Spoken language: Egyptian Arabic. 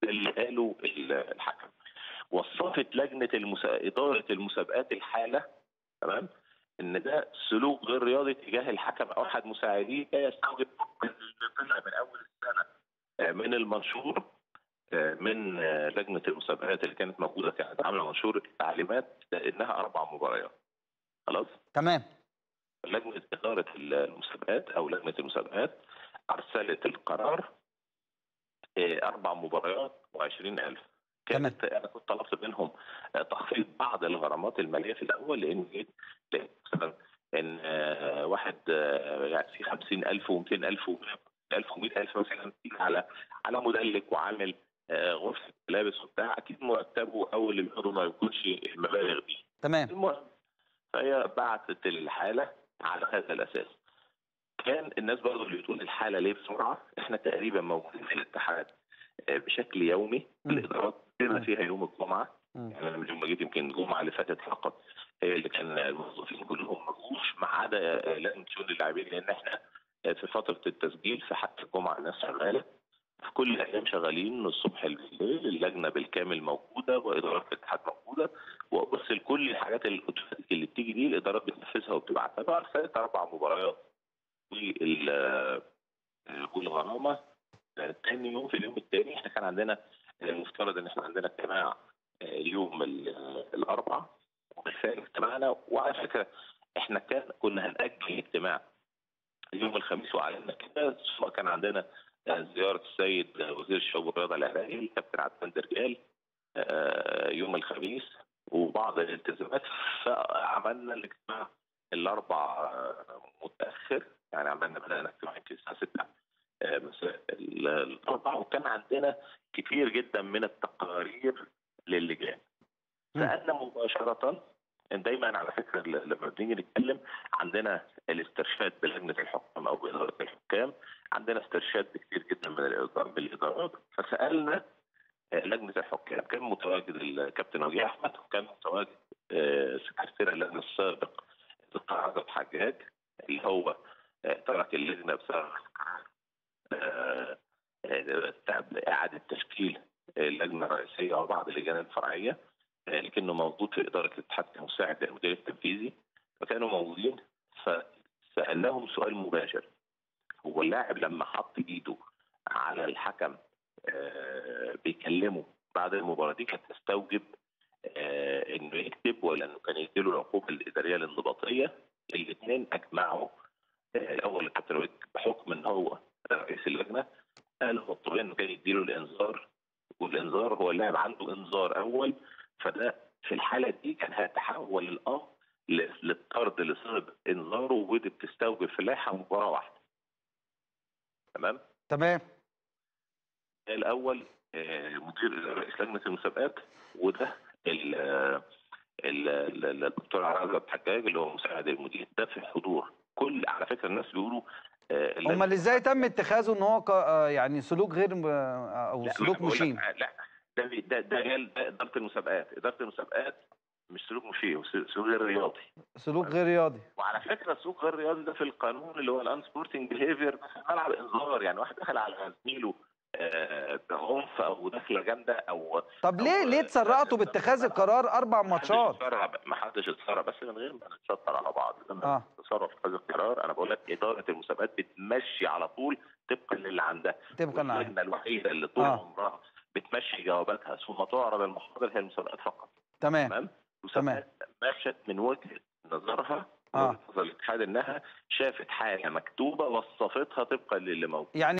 اللي قاله ال- الحكم وصفت لجنه المسا... اداره المسابقات الحاله تمام ان ده سلوك غير رياضي تجاه الحكم او احد مساعديه لا يستوجب اللي طلع من اول السنه آه، من المنشور آه، من آه، لجنه المسابقات اللي كانت موجوده كانت عامله منشور التعليمات انها اربع مباريات خلاص تمام لجنه اداره المسابقات او لجنه المسابقات ارسلت القرار آه، اربع مباريات و20000 كانت انا كنت طلبت منهم آه، تخفيض بعض الغرامات الماليه في الاول لان جيت لقيت مثلا ان آه، واحد آه، يعني في 50000 و200000 و100000 و100000 مثلا تيجي على على مدلك وعامل آه، غرفه ملابس وبتاع اكيد مرتبه او اللي بياخده ما يكونش المبالغ دي تمام المهم فهي بعتت الحاله على هذا الاساس كان الناس برضه اللي بتقول الحاله ليه بسرعه احنا تقريبا موجودين في الاتحاد آه، بشكل يومي مم. الادارات بما مم. فيها يوم الجمعه مم. يعني انا من يوم ما جيت يمكن الجمعه اللي فاتت فقط هي اللي كان الموظفين كلهم ما جوش ما عدا آه، لجنه شؤون اللاعبين لان احنا آه، في فتره التسجيل في حتى الجمعه الناس شغاله في كل الايام شغالين من الصبح لليل اللجنه بالكامل موجوده وادارات الاتحاد موجوده وبس كل الحاجات الاوتوماتيك اللي بتيجي دي الادارات بتنفذها وبتبعتها بقى ارسلت اربع مباريات وال آه، والغرامه آه، تاني يوم في اليوم الثاني احنا كان عندنا المفترض ان احنا عندنا اجتماع آه، يوم ال- آه، الاربع وبالفعل اجتمعنا وعلى فكره احنا كان كنا هنأجل الاجتماع يوم الخميس وعلنا كده سواء كان عندنا آه، زياره السيد آه، وزير الشباب والرياضه العراقي الكابتن عدنان درجال آه، يوم الخميس وبعض الالتزامات فعملنا الاجتماع الاربع آه، متاخر يعني عملنا بدانا اجتماع يمكن الساعه 6 آه، مساء ال- الاربع وكان عندنا كتير جدا من التقارير للجان مم. سالنا مباشره دايما على فكره ل- لما بنيجي نتكلم عندنا الاسترشاد بلجنه الحكام او باداره الحكام عندنا استرشاد كتير جدا من الإدارة- بالادارات فسالنا آه، لجنه الحكام كان متواجد الكابتن وجيه احمد وكان متواجد آه، سكرتير اللجنه السابق الدكتور عزب حجاج اللي هو آه، ترك اللجنه بسبب آه، آه، تعب اعاده تشكيل اللجنه الرئيسيه وبعض اللجان الفرعيه آه، لكنه موجود في اداره الاتحاد كمساعد للمدير التنفيذي فكانوا موجودين فسالناهم سؤال مباشر هو اللاعب لما حط ايده على الحكم آه، بيكلمه بعد المباراه دي كانت تستوجب آه، انه يكتب ولا انه كان يديله العقوبه الاداريه الانضباطيه الاثنين اجمعوا آه، الاول الكابتن ويك بحكم ان هو رئيس اللجنه قال هو الطبيعي انه كان يديله الانذار والانذار هو اللاعب عنده انذار اول فده في الحاله دي كان هيتحول الامر ل- للطرد لصيغه انذاره ودي بتستوجب في اللائحه مباراه واحده تمام تمام الاول آه، مدير رئيس لجنه المسابقات وده ال- آه، ال- ال- الدكتور عرض حجاج اللي هو مساعد المدير ده في حضور كل على فكره الناس بيقولوا آه، اللجنة- امال ازاي تم اتخاذه ان هو ق- آه، يعني سلوك غير م- او لا، سلوك ما أنا بقول لك، مشين آه، لا ده بي- ده ده جال- ده اداره المسابقات اداره المسابقات مش سلوك مشين هو سلوك غير رياضي سلوك غير رياضي وعلى فكره السلوك غير رياضي ده في القانون اللي هو الان سبورتنج بيهيفير في ملعب انذار يعني واحد دخل على زميله آه، بعنف او دخله جامده او طب ليه أو- ليه اتسرعتوا باتخاذ القرار اربع ماتشات ما حدش اتسرع بس من غير ما نتشطر على بعض لما اه تصرف في هذا القرار انا بقول لك اداره المسابقات بتمشي على طول طبقا للي عندها تبقى معايا اللجنه الوحيده اللي طول آه. عمرها بتمشي جواباتها ثم تعرض المحاضر هي المسابقات فقط تمام تمام المسابقات مشت من وجهه نظرها آه. وجهه نظر الاتحاد انها شافت حاجه مكتوبه وصفتها طبقا للي موجود يعني